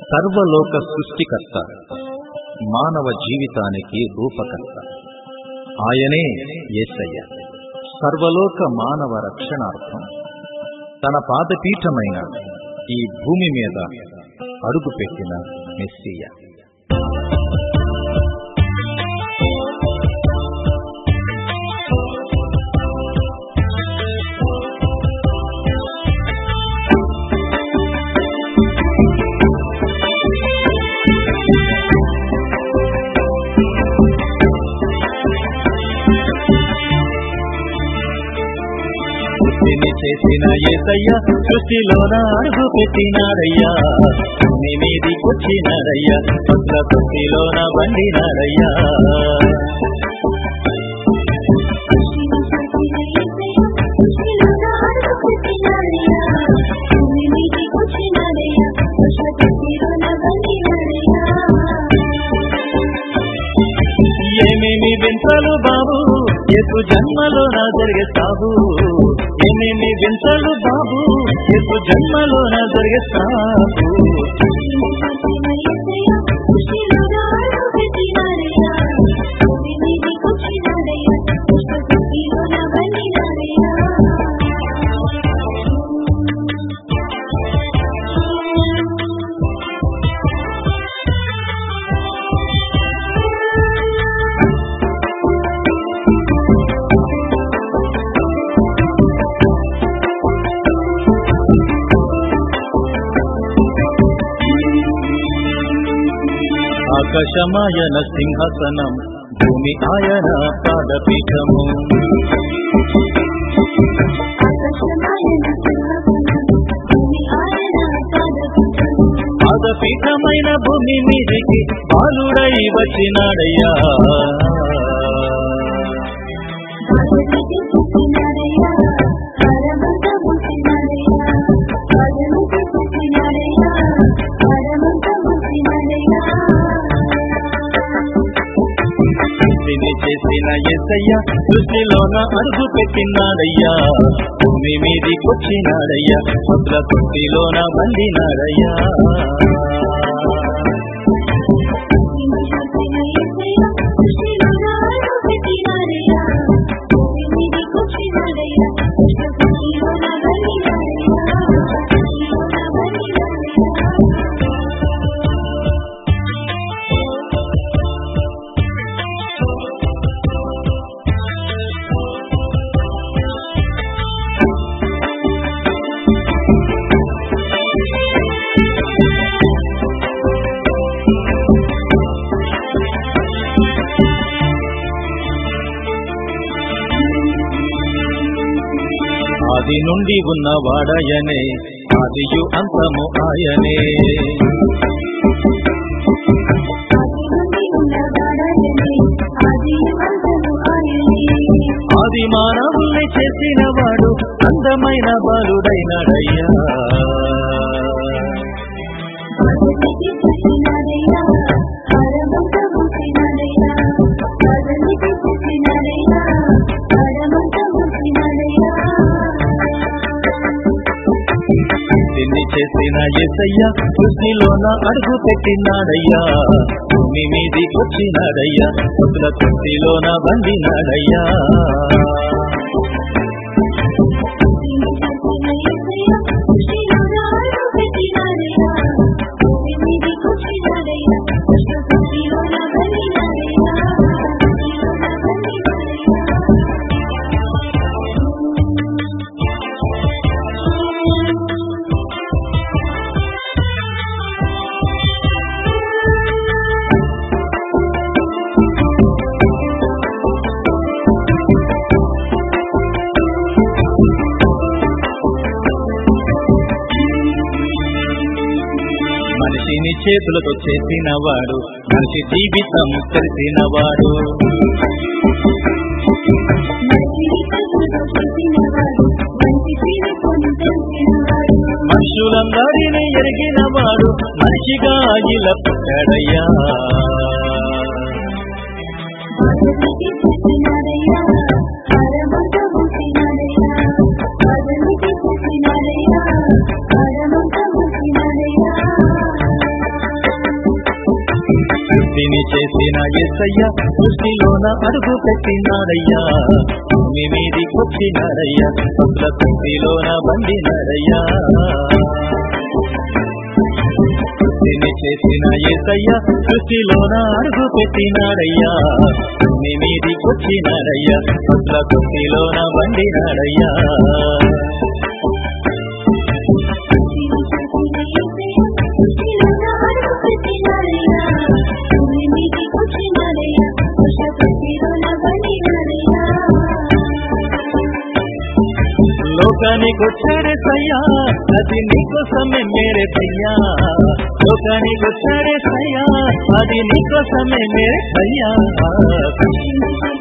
సర్వలోక సృష్టికర్త మానవ జీవితానికి రూపకర్త ఆయనే యేసయ్య సర్వలోక మానవ రక్షణార్థం తన పాదపీఠమైన ఈ భూమి మీద అడుగుపెట్టిన మెస్సియ సృష్టిని చేసిన ఏసయ్య సృష్టిలోన అడుగు పెట్టినాడయ్యా భూమి మీదికొచ్చినాడయ్యా కొత్త సృష్టిలోన బండినాడయ్యా ఏమేమి వింతలు బాబు ఎత్తు జన్మలో నా జరిగేస్తావు ఏమేమి వింతలు బాబు ఎత్తు జన్మలో నా జరిగేస్తావు ఆకాశమాయన సింహాసనం భూమి ఆయన పాదపీఠము పాదపీఠమైన భూమి మీదికి బాలుడై వచ్చినాడయ్యా సృష్టిని చేసిన ఎస్సయ్య సృష్టిలోన అడుగు పెట్టినాడయ్యా భూమి మీదికొచ్చినాడయ్యా శుద్ర సృష్టిలోన బండినాడయ్యా ఆది నుండి ఉన్న వాడయనే ఆదియు అంతము ఆయనే ఆది మానవుల్ని చేసిన వాడు అందమైన బాలుడైనాడయ్యా దీన్ని చేసిన ఎసయ్య సృష్టిలోన అడుగు పెట్టినాడయ్యా భూమి మీదికొచ్చినాడయ్యా కొత్త సృష్టిలోన బండినాడయ్యా మనిషిని చేతులతో చేసినవాడు మనిషి జీవితం తెలిసినవాడు మనుషులందరినీ ఎరిగినవాడు మనిషిగా ఇలా పుట్టాడయ్యా Thank you. సృష్టిని చేసిన ఎస్సయ్య సృష్టిలోన అడుగు పెట్టినాడయ్యా భూమి మీదికొచ్చినాడయ్యా పట్ల సృష్టిలోన బండినాడయ్యా సృష్టిని చేసిన ఏసయ్య సృష్టిలోన అడుగు పెట్టినాడయ్యా భూమి మీదికొచ్చినాడయ్యా పట్ల సృష్టిలోన బండినాడయ్యా లోకానికి వచ్చాడే సయ్యా అది నీకోసమే మేరే సయ్యా లోకానికి వచ్చాడే సయ్యా అది నీకోసమే మేరే సయ్యా